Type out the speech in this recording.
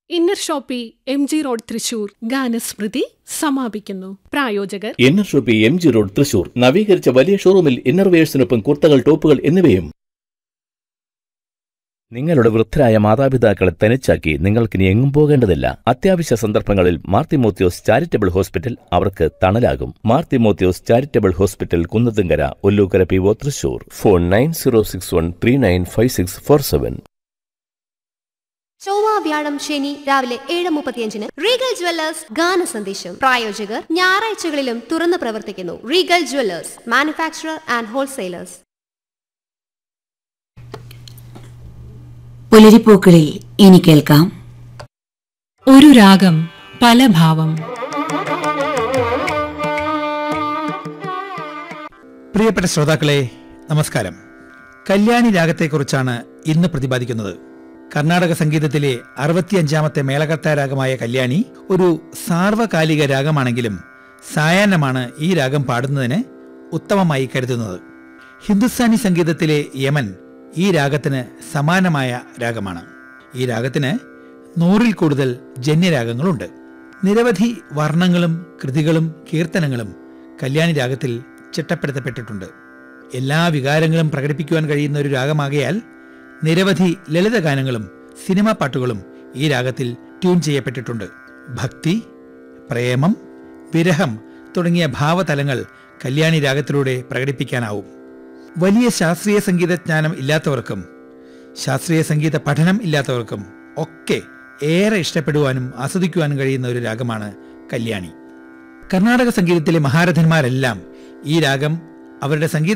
inner Shoppy M G road Thrissur Ganasmrithi സമാപിക്കുന്നു പ്രായോജകർ Inner Shoppy M G road Thrissur നവീകരിച്ച വലിയ ഷോറൂമിൽ ഇന്നർവെയേഴ്സിനൊപ്പം കുർത്തകൾ ടോപ്പുകൾ എന്നിവയും നിങ്ങളുടെ വൃദ്ധരായ മാതാപിതാക്കളെ തനിച്ചാക്കി നിങ്ങൾക്കിനി എങ്ങും പോകേണ്ടതില്ല അത്യാവശ്യ സന്ദർഭങ്ങളിൽ മാർത്തിമോത്യോസ് ചാരിറ്റബിൾ ഹോസ്പിറ്റൽ അവർക്ക് തണലാകും Marthimothyos charitable hospital Kunnathunkara Ollukkara P O Thrissur phone nine zero six one three nine five six four seven ചൊവ്വ വ്യാഴം ശനി രാവിലെ ഏഴ് മുപ്പത്തിയഞ്ചിന് റീഗൽ ജ്വല്ലേഴ്സ് ഗാന സന്ദേശം പ്രായോജകർ ഞായറാഴ്ചകളിലും തുറന്നു പ്രവർത്തിക്കുന്നു Regal jewellers manufacturer and wholesalers പുലരിപ്പൂക്കളിൽ ഇനി കേൾക്കാം ഒരു രാഗം പല ഭാവം പ്രിയപ്പെട്ട ശ്രോതാക്കളെ നമസ്കാരം കല്യാണി രാഗത്തെക്കുറിച്ചാണ് ഇന്ന് പ്രതിപാദിക്കുന്നത് കർണാടക സംഗീതത്തിലെ അറുപത്തിയഞ്ചാമത്തെ മേളകർത്ത രാഗമായ കല്യാണി ഒരു സാർവകാലിക രാഗമാണെങ്കിലും സായാഹ്നമാണ് ഈ രാഗം പാടുന്നതിന് ഉത്തമമായി കരുതുന്നത് ഹിന്ദുസ്ഥാനി സംഗീതത്തിലെ യമൻ ഈ രാഗത്തിന് സമാനമായ രാഗമാണ് ഈ രാഗത്തിന് നൂറിൽ കൂടുതൽ ജന്യരാഗങ്ങളുണ്ട് നിരവധി വർണ്ണങ്ങളും കൃതികളും കീർത്തനങ്ങളും കല്യാണി രാഗത്തിൽ ചിട്ടപ്പെടുത്തപ്പെട്ടിട്ടുണ്ട് എല്ലാ വികാരങ്ങളും പ്രകടിപ്പിക്കുവാൻ കഴിയുന്ന ഒരു രാഗമാകയാൽ നിരവധി ലളിതഗാനങ്ങളും സിനിമാ പാട്ടുകളും ഈ രാഗത്തിൽ ട്യൂൺ ചെയ്യപ്പെട്ടിട്ടുണ്ട് ഭക്തി പ്രേമം വിരഹം തുടങ്ങിയ ഭാവതലങ്ങൾ കല്യാണി രാഗത്തിലൂടെ പ്രകടിപ്പിക്കാനാവും വലിയ ശാസ്ത്രീയ സംഗീതജ്ഞാനം ഇല്ലാത്തവർക്കും ശാസ്ത്രീയ സംഗീത പഠനം ഇല്ലാത്തവർക്കും ഒക്കെ ഏറെ ഇഷ്ടപ്പെടുവാനും ആസ്വദിക്കുവാനും കഴിയുന്ന ഒരു രാഗമാണ് കല്യാണി കർണാടക സംഗീതത്തിലെ മഹാരഥന്മാരെല്ലാം ഈ രാഗം അവരുടെ സംഗീത